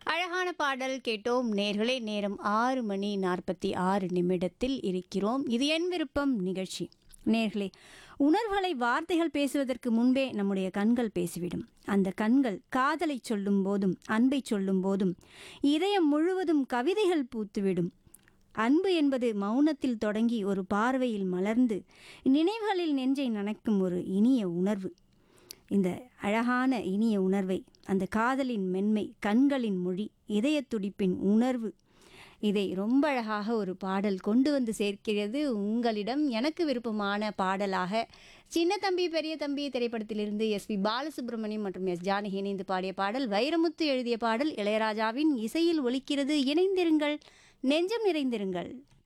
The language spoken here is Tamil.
அழகான பாடல் கேட்டோம் நேர்களே நேரம் ஆறு மணி நாற்பத்தி ஆறு நிமிடத்தில் இருக்கிறோம் இது என் விருப்பம் நிகழ்ச்சி நேர்களே உணர்வுகளை வார்த்தைகள் பேசுவதற்கு முன்பே நம்முடைய கண்கள் பேசிவிடும் அந்த கண்கள் காதலை சொல்லும் போதும் அன்பை சொல்லும் போதும் இதயம் முழுவதும் கவிதைகள் பூத்துவிடும் அன்பு என்பது மௌனத்தில் தொடங்கி ஒரு பார்வையில் மலர்ந்து நினைவுகளில் நெஞ்சை நனைக்கும் ஒரு இனிய உணர்வு இந்த அழகான இனிய உணர்வை அந்த காதலின் மென்மை கண்களின் மொழி இதயத் துடிப்பின் உணர்வு இதை ரொம்ப அழகாக ஒரு பாடல் கொண்டு வந்து சேர்க்கிறது உங்களிடம் எனக்கு விருப்பமான பாடலாக சின்ன தம்பி பெரிய தம்பி திரைப்படத்திலிருந்து எஸ் பி பாலசுப்ரமணியம் மற்றும் எஸ் ஜானகி இணைந்து பாடிய பாடல் வைரமுத்து எழுதிய பாடல் இளையராஜாவின் இசையில் ஒலிக்கிறது இணைந்திருங்கள் நெஞ்சம் நிறைந்திருங்கள்